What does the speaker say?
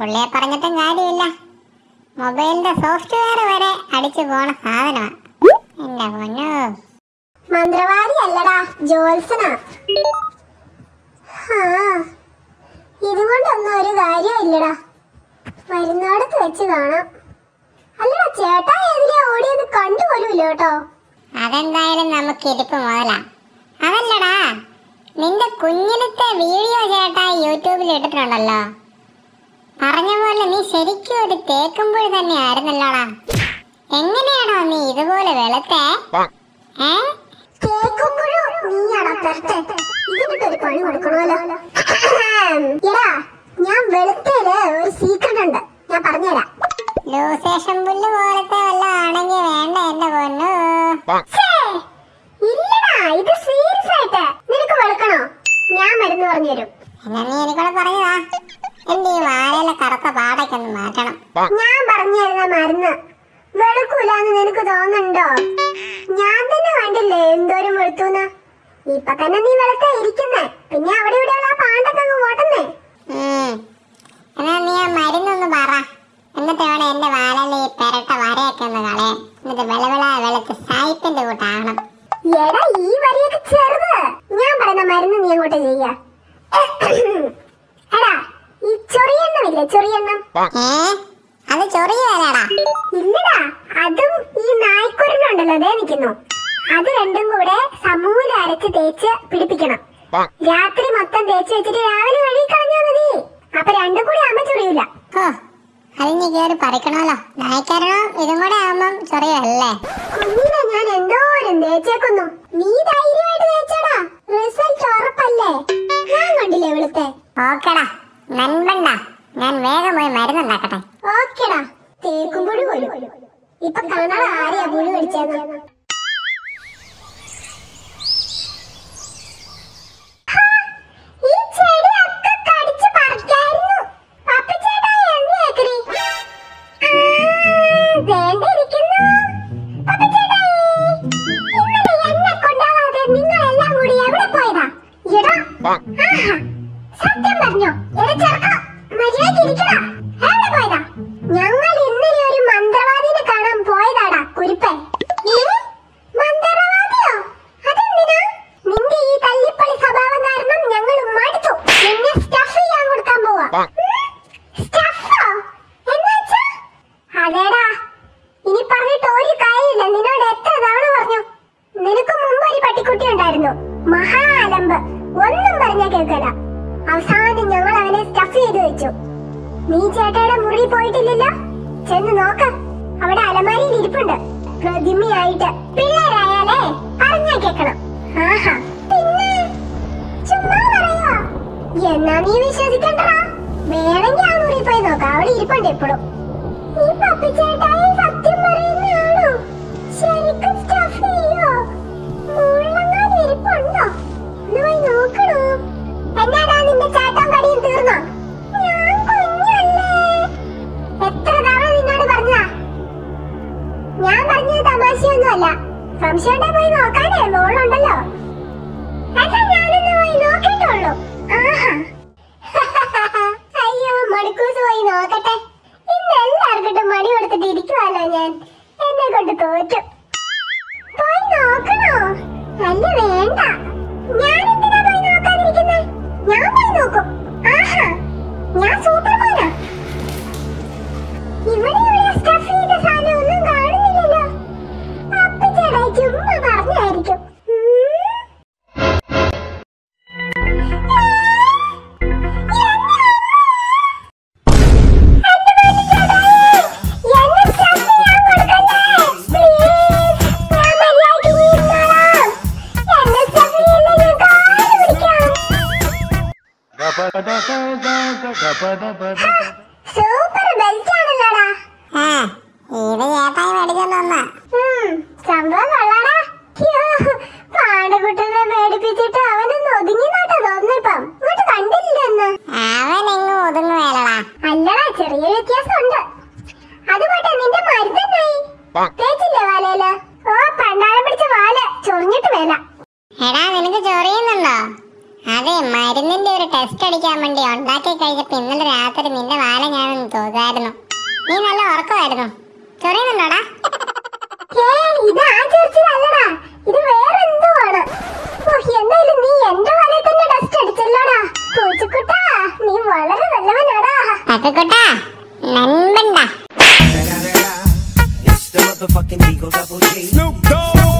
പുള്ളിയെ പറഞ്ഞിട്ടും കാര്യമില്ല മൊബൈലിന്റെ സോഫ്റ്റ്വെയർ വരെ അടിച്ചു പോണ സാധനമാണ് എന്റെ പൊന്നോ മന്ത്രവാദി അല്ലടാ ജോത്സനാ ഹാ ഇതുകൊണ്ടൊന്നും ഒരു കാര്യമില്ലടാ വരുന്നിടത്ത് വെച്ച് കാണാം അല്ലടാ ചേട്ടാ എതിരെ ഓടിയത് കണ്ടുപോലുമില്ല കേട്ടോ അതെന്തായാലും നമുക്ക് ഇരിപ്പ് മുതലാ അതല്ലടാ നിന്റെ കുഞ്ഞിലത്തെ വീഡിയോ ചേട്ടാ യൂട്യൂബിൽ ഇട്ടിട്ടുണ്ടല്ലോ പറഞ്ഞ പോലെ നീ ശരിക്കും ഒരു തേക്കുമ്പോൾ തന്നെ ആയിരുന്നല്ലോടാ എങ്ങനെയാണോ നീ ഇതുപോലെ വെളുത്തേ ഏ കേൾക്കുമ്പോഴും നീയാടാ പെർത്തെ ഇതിനൊക്കെ ഒരു പണി കൊടുക്കണമല്ലോ എടാ ഞാൻ വെളുത്തേല് ഒരു സീക്രട്ട് ഉണ്ട് ഞാൻ പറഞ്ഞുതരാം ലൂസേഷൻ പുല്ല് പോലത്തെ വല്ല ആണെങ്കിൽ വേണ്ട എന്റെ പൊന്നു ഛേ, ഇല്ലടാ ഇത് സീരിയസ് ആയിട്ട് നിനക്ക് വെളുക്കണോ ഞാൻ മരുന്ന് പറഞ്ഞു തരും എന്നാ നീ എനിക്കൂടെ പറഞ്ഞതാ എന്റെ ഈ വാലയിലെ കറുത്ത പാടൊക്കെ ഒന്ന് മാറ്റണം ഞാൻ പറഞ്ഞു തരുന്ന മരുന്ന് വെളുക്കൂലെന്ന് നിനക്ക് തോന്നുന്നുണ്ടോ ഞാൻ തന്നെ കണ്ടില്ലേ എന്തോരം വെളുത്തൂന്ന് ഇപ്പൊ തന്നെ നീ വെളുത്താ ഇരിക്കുന്നേ പിന്നെ അവിടെ ഇവിടെയുള്ള ആ പാണ്ടൊക്കെ അങ്ങ് ഓട്ടുന്നേ ഉം. എന്നാ നീ ആ മരുന്നൊന്ന് പറ എന്നിട്ട് വേണം എന്റെ വാലയിൽ ഈ പെരട്ട വരയൊക്കെ ഒന്ന് കളയാൻ എന്നിട്ട് വെളവിള വെളുത്ത് സായിപ്പിന്റെ കൂട്ടാകണം എടാ ഈ വരിയൊക്കെ ചെറുത് ഞാൻ പറയുന്ന മരുന്ന് നീ അങ്ങോട്ട് ചെയ്യ എടാ ഈ ചൊറിയെണ്ണമില്ലേ ചൊറിയെണ്ണം ഏ അത് ചൊറിയല്ലേടാ ഇല്ലടാ അതും ഈ നായ്ക്കുരനുണ്ടല്ലോ ദേ നിൽക്കുന്നു അത് രണ്ടും കൂടെ സമൂല അരച്ച് തേച്ച് പിടിപ്പിക്കണം രാത്രി മൊത്തം തേച്ച് വെച്ചിട്ട് രാവിലെ കഴുകി കളഞ്ഞാ മതി അപ്പൊ രണ്ടും കൂടി ആകുമ്പോ ചൊറിയില്ല ഓ അതിന് കയറി പറിക്കണമല്ലോ നായ്ക്കാരണോ ഇതും കൂടെ ആവുമ്പം ചൊറിയല്ലേ കുഞ്ഞിനെ ഞാൻ എന്തോരം തേച്ചേക്കുന്നു നീ ധൈര്യമായിട്ട് തേച്ചോടാ റിസൾട്ട് ഉറപ്പല്ലേ ഞാൻ കണ്ടില്ലേ ഇവിടുത്തെ ഓക്കെടാ നൻപണ്ട ഞാൻ വേഗം പോയി മരുന്നുണ്ടാക്കട്ടെ ഓക്കെടാ തേക്കുമ്പോഴും പോലും ഇപ്പൊ കാണാൻ ആരെയാ പുഴു പിടിച്ചെന്ന് ഹാ, ഈ ചെടിയൊക്കെ കടിച്ച് പറിക്കായിരുന്നു. പപ്പിച്ചേട്ടാ, എന്ത് കേക്കറി? ആ, ദേണ്ടെ ഇരിക്കുന്നു. പപ്പിച്ചേട്ടായി, ഇന്നലെ എന്നെ കൊണ്ടുപോവാതെ നിങ്ങളെല്ലാം കൂടി എവിടെ പോയതാ? എടാ, ആഹാ, സത്യം പറഞ്ഞോ എടാ ചെറുക്കാ, മര്യാദയ്ക്ക് ഇരിക്കടാ. എവിടെ പോയതാ? ഞങ്ങൾ ഇന്നലെ ഒരു മന്ത്രവാദിനെ കാണാൻ പോയതാടാ കുരുപ്പൻ ഏ? മന്ത്രവാദിയോ അതെന്തിനാ നിന്റെ ഈ തല്ലിപ്പള്ളി സ്വഭാവം കാരണം ഞങ്ങൾ മടുത്തു നിന്നെ സ്റ്റഫ് ചെയ്യാൻ കൊടുക്കാൻ പോവാ സ്റ്റഫോ എന്നുവെച്ചാ അതേടാ ഇനി പറഞ്ഞിട്ട് ഒരു കാര്യമില്ല നിന്നോട് എത്ര തവണ പറഞ്ഞു നിനക്ക് മുമ്പ് ഒരു പട്ടിക്കുട്ടി ഉണ്ടായിരുന്നു മഹാ അലമ്പ് ഒന്നും പറഞ്ഞാ കേൾക്കല അവസാനം ഞങ്ങൾ അവനെ സ്റ്റഫ് ചെയ്ത് വെച്ചു നീ ചേട്ടയുടെ മുറി പോയിട്ടില്ലല്ലോ ചെന്ന് നോക്ക് അവിടെ അലമാരിയിൽ ഇരിപ്പുണ്ട് പ്രതിമയായിട്ട് പിള്ളേരായാലേ പറഞ്ഞാ കേക്കണം ആഹാ പിന്നെ ചുമ്മാ പറയുവാ എന്നാ നീ വിശ്വസിക്കണ്ടടാ വേണമെങ്കിൽ ആ മുറി പോയി നോക്കാം അവിടെ ഇരിപ്പുണ്ട് ഇപ്പോഴും ഈ പപ്പിച്ചേട്ടായി സത്യം പറയുന്നതാണോ ശരിക്കും സ്റ്റഫ് ചെയ്യോ മുള്ളങ്ങാൻ ഇരിപ്പുണ്ടോ ഒന്ന് പോയി നോക്കണോ എന്നാടാ നിന്റെ ചാട്ടം കടിയും തീർന്നോ ഞാൻ കുഞ്ഞല്ലേ എത്ര തവണ നിന്നോട് പറഞ്ഞതാ ഞാൻ പറഞ്ഞത് തമാശയൊന്നുമല്ല സംശയം പോയി നോക്കാനേ മോളുണ്ടല്ലോ അല്ല ഞാനൊന്ന് പോയി നോക്കിയിട്ടുള്ളൂ ആഹാ അയ്യോ മണിക്കൂസ് പോയി നോക്കട്ടെ ഇന്ന് എല്ലാവർക്കും മണി കൊടുത്തിട്ട് ഇരിക്കുവാലോ ഞാൻ എന്നെ കൊണ്ട് തോറ്റു പോയി നോക്കണോ അല്ല വേണ്ട ഞാൻ എന്തിനാ പോയി നോക്കാതിരിക്കുന്നേ ഞാൻ പോയി നോക്കും ആഹാ ഞാൻ സൂപ്പർമാനാ ഇവിടെ ഇവിടെ സ്റ്റഫ് ചെയ്ത സാധനം ഒന്നും കാണുന്നില്ലല്ലോ അപ്പച്ചേട്ടാ ചുമ്മാ പറഞ്ഞായിരിക്കും ഉം. സൂപ്പർ ബെൽറ്റ് ആണല്ലോടാ ആ ഇത് ചേട്ടായി മേടിച്ചോണ്ട് വന്നാ ഉം, സംഭവം കൊള്ളാടാ യ്യോ, പാടകുട്ടനെ പേടിപ്പിച്ചിട്ട് അവനൊന്ന് ഒതുങ്ങി നോട്ടാ തോന്നിപ്പം ഇങ്ങോട്ട് കണ്ടില്ലെന്ന് അവനെങ്ങും ഒതുങ്ങുവേലടാ അല്ലടാ ചെറിയൊരു വ്യത്യാസമുണ്ട് അത് പോട്ടെ നിന്റെ മരുന്നെന്നായി തേച്ചില്ലേ വാലയില് ഓ പണ്ടാരം പിടിച്ച വാല് ചൊറിഞ്ഞിട്ട് വേല എടാ നിനക്ക് ചൊറിയുന്നുണ്ടോ ആ അതെ മരുന്നിന്റെ ഒരു ടെസ്റ്റ് അടിക്കാൻ വേണ്ടി ഉണ്ടാക്കി കഴിഞ്ഞപ്പോ ഇന്നലെ രാത്രി നിന്റെ വാല ഞാനൊന്ന് തോന്നായിരുന്നു നീ നല്ല ഉറക്കമായിരുന്നു ചൊറിയുന്നുണ്ടോടാ ഏയ്, ഇത് ആ ചർച്ചിലല്ലടാ ഇത് വേറെ എന്തോ ആണ് ഓ, എന്തായാലും നീ എന്റെ വലയിൽ തന്നെ ഡസ്റ്റ് അടിച്ചല്ലോടാ പൂച്ചക്കുട്ടാ നീ വളരെ നല്ലവനാടാ പപ്പിക്കുട്ടാ നൻപണ്ടാ It's the motherfucking Eagle Double G. Snoop Dogg.